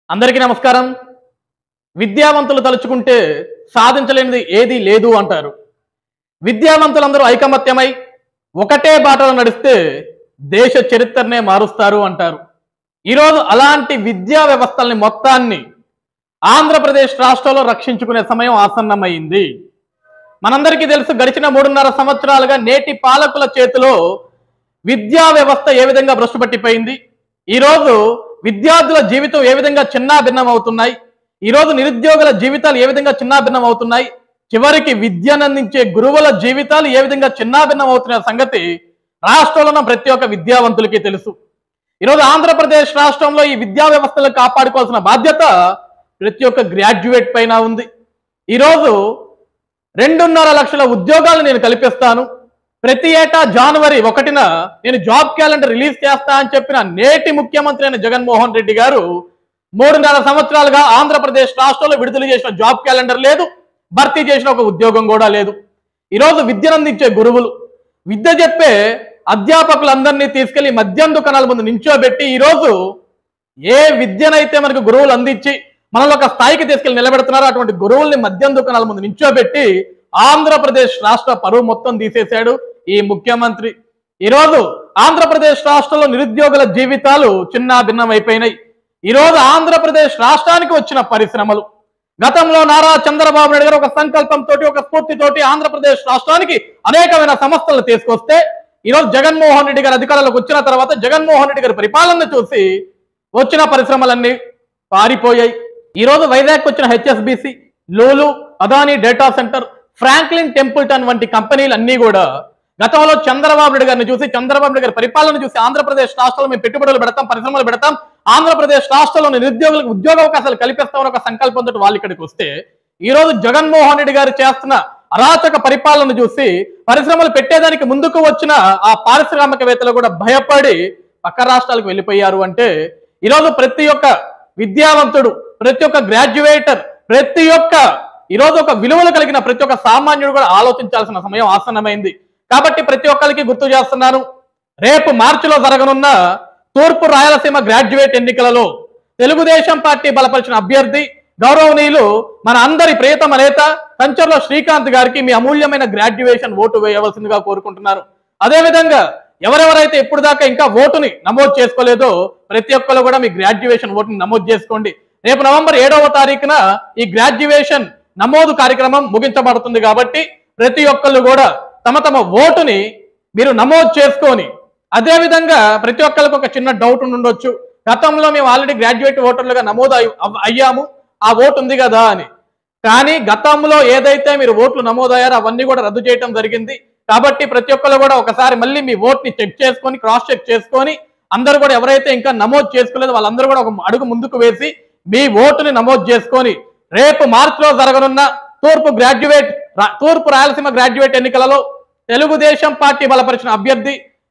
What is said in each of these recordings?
అందరికీ నమస్కారం విద్యావంతులు తలుచుకుంటే సాధించలేనిది ఏదీ లేదు అంటారు విద్యావంతులందరూ ఐకమత్యమై ఒకటే బాటలో నడిస్తే దేశ చరిత్రనే మారుస్తారు అంటారు ఈరోజు అలాంటి విద్యా వ్యవస్థల్ని మొత్తాన్ని ఆంధ్రప్రదేశ్ రాష్ట్రంలో రక్షించుకునే సమయం ఆసన్నమైంది మనందరికీ తెలుసు గడిచిన మూడున్నర సంవత్సరాలుగా నేటి పాలకుల చేతిలో విద్యా వ్యవస్థ ఏ విధంగా భ్రష్టుపట్టిపోయింది ఈరోజు విద్యార్థుల జీవితం ఏ విధంగా చిన్నాభిన్నం అవుతున్నాయి ఈరోజు నిరుద్యోగుల జీవితాలు ఏ విధంగా చిన్నాభిన్నం అవుతున్నాయి చివరికి విద్యను అందించే గురువుల జీవితాలు ఏ విధంగా చిన్నాభిన్నం అవుతున్న సంగతి రాష్ట్రంలో ఉన్న ప్రతి ఒక్క విద్యావంతులకి తెలుసు ఈరోజు ఆంధ్రప్రదేశ్ రాష్ట్రంలో ఈ విద్యా వ్యవస్థను కాపాడుకోవాల్సిన బాధ్యత ప్రతి ఒక్క గ్రాడ్యుయేట్ పైన ఉంది ఈరోజు రెండున్నర లక్షల ఉద్యోగాలు నేను కల్పిస్తాను ప్రతి ఏటా జనవరి ఒకటిన నేను జాబ్ క్యాలెండర్ రిలీజ్ చేస్తా అని చెప్పిన నేటి ముఖ్యమంత్రి అయిన జగన్మోహన్ రెడ్డి గారు మూడున్నర సంవత్సరాలుగా ఆంధ్రప్రదేశ్ రాష్ట్రంలో విడుదల చేసిన జాబ్ క్యాలెండర్ లేదు భర్తీ చేసిన ఒక ఉద్యోగం కూడా లేదు ఈరోజు విద్యను అందించే గురువులు విద్య చెప్పే అధ్యాపకులందరినీ తీసుకెళ్లి మద్యం దుకాణాల ముందు నించోబెట్టి ఈరోజు ఏ విద్యనైతే మనకు గురువులు అందించి మనల్ని ఒక స్థాయికి తీసుకెళ్లి నిలబెడుతున్నారో అటువంటి గురువుల్ని మద్యం దుకాణాల ముందు నించోబెట్టి ఆంధ్రప్రదేశ్ రాష్ట్ర పరువు మొత్తం తీసేశాడు ఈ ముఖ్యమంత్రి ఈరోజు ఆంధ్రప్రదేశ్ రాష్ట్రంలో నిరుద్యోగుల జీవితాలు చిన్న భిన్నమైపోయినాయి ఈరోజు ఆంధ్రప్రదేశ్ రాష్ట్రానికి వచ్చిన పరిశ్రమలు గతంలో నారా చంద్రబాబు నాయుడు గారు ఒక సంకల్పంతో ఒక స్ఫూర్తితోటి ఆంధ్రప్రదేశ్ రాష్ట్రానికి అనేకమైన సంస్థలు తీసుకొస్తే ఈరోజు జగన్మోహన్ రెడ్డి గారు అధికారంలోకి వచ్చిన తర్వాత జగన్మోహన్ రెడ్డి గారి పరిపాలన చూసి వచ్చిన పరిశ్రమలన్నీ పారిపోయాయి ఈరోజు వైజాగ్ వచ్చిన HSBC Lulu Adani data centre Franklin Templeton వంటి కంపెనీలు అన్నీ కూడా గతంలో చంద్రబాబు నాయుడు గారిని చూసి చంద్రబాబు నాయుడు గారి పరిపాలన చూసి ఆంధ్రప్రదేశ్ రాష్ట్రంలో మేము పెట్టుబడులు పెడతాం పరిశ్రమలు పెడతాం ఆంధ్రప్రదేశ్ రాష్ట్రంలోని నిరుద్యోగులకు ఉద్యోగ అవకాశాలు కల్పిస్తామని ఒక సంకల్పంతో వాళ్ళు ఇక్కడికి వస్తే ఈ రోజు జగన్మోహన్ రెడ్డి గారు చేస్తున్న అరాచక పరిపాలన చూసి పరిశ్రమలు పెట్టేదానికి ముందుకు వచ్చిన ఆ పారిశ్రామికవేత్తలు కూడా భయపడి పక్క రాష్ట్రాలకు వెళ్ళిపోయారు అంటే ఈరోజు ప్రతి ఒక్క విద్యావంతుడు ప్రతి ఒక్క గ్రాడ్యుయేటర్ ప్రతి ఒక్క ఈరోజు ఒక విలువలు కలిగిన ప్రతి ఒక్క సామాన్యుడు కూడా ఆలోచించాల్సిన సమయం ఆసన్నమైంది కాబట్టి ప్రతి ఒక్కరికి గుర్తు చేస్తున్నాను రేపు మార్చిలో జరగనున్న తూర్పు రాయలసీమ గ్రాడ్యుయేట్ ఎన్నికలలో తెలుగుదేశం పార్టీ బలపరిచిన అభ్యర్థి గౌరవనీయులు మన అందరి ప్రియతమ నేత కంచర్ల శ్రీకాంత్ గారికి మీ అమూల్యమైన గ్రాడ్యుయేషన్ ఓటు వేయవలసిందిగా కోరుకుంటున్నారు అదేవిధంగా ఎవరెవరైతే ఇప్పుడు దాకా ఇంకా ఓటుని నమోదు చేసుకోలేదో ప్రతి ఒక్కరు కూడా మీ గ్రాడ్యుయేషన్ ఓటుని నమోదు చేసుకోండి రేపు నవంబర్ ఏడవ తారీఖున ఈ గ్రాడ్యుయేషన్ నమోదు కార్యక్రమం ముగించబడుతుంది కాబట్టి ప్రతి ఒక్కళ్ళు కూడా తమ తమ ఓటుని మీరు నమోదు చేసుకొని అదే విధంగా ప్రతి ఒక్కరికి ఒక చిన్న డౌట్ ఉండొచ్చు గతంలో మేము ఆల్రెడీ గ్రాడ్యుయేట్ ఓటర్లుగా నమోదు అయ్యి- అవ్- అయ్యాము ఆ ఓటు ఉంది కదా అని కానీ గతంలో ఏదైతే మీరు ఓట్లు నమోదయ్యారో అవన్నీ కూడా రద్దు చేయడం జరిగింది కాబట్టి ప్రతి ఒక్కరు కూడా ఒకసారి మళ్ళీ మీ ఓట్ని చెక్ చేసుకొని క్రాస్ చెక్ చేసుకొని అందరూ కూడా ఎవరైతే ఇంకా నమోదు చేసుకోలేదో వాళ్ళందరూ కూడా ఒక అడుగు ముందుకు వేసి మీ ఓటుని నమోదు చేసుకొని రేపు మార్చిలో జరగనున్న తూర్పు గ్రాడ్యుయేట్ రా- తూర్పు రాయలసీమ గ్రాడ్యుయేట్ ఎన్నికలలో తెలుగుదేశం పార్టీ బలపరిచిన అభ్యర్థి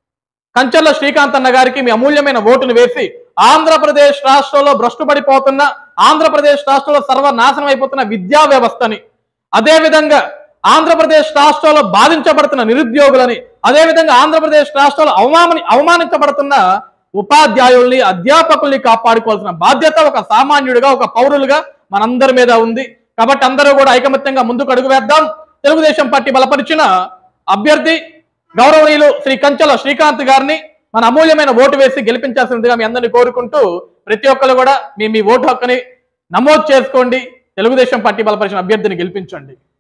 కంచర్ల శ్రీకాంత్ అన్న గారికి మీ అమూల్యమైన ఓటును వేసి ఆంధ్రప్రదేశ్ రాష్ట్రంలో భ్రష్టుపడిపోతున్న ఆంధ్రప్రదేశ్ రాష్ట్రంలో సర్వనాశనం అయిపోతున్న విద్యా వ్యవస్థని అదే విధంగా ఆంధ్రప్రదేశ్ రాష్ట్రంలో బాధించబడుతున్న నిరుద్యోగులని అదే విధంగా ఆంధ్రప్రదేశ్ రాష్ట్రంలో అవమాని అవమానించబడుతున్న ఉపాధ్యాయుల్ని అధ్యాపకుల్ని కాపాడుకోవాల్సిన బాధ్యత ఒక సామాన్యుడిగా ఒక పౌరులుగా మనందరి మీద ఉంది కాబట్టి అందరూ కూడా ఐకమత్యంగా ముందుకు అడుగు వేద్దాం తెలుగుదేశం పార్టీ బలపరిచిన అభ్యర్థి గౌరవనీయులు శ్రీ కంచెల శ్రీకాంత్ గారిని మన అమూల్యమైన ఓటు వేసి గెలిపించాల్సిందిగా మీ అందరినీ కోరుకుంటూ ప్రతి ఒక్కరు కూడా మీ మీ ఓటు హక్కుని నమోదు చేసుకోండి తెలుగుదేశం పార్టీ బలపరిచిన అభ్యర్థిని గెలిపించండి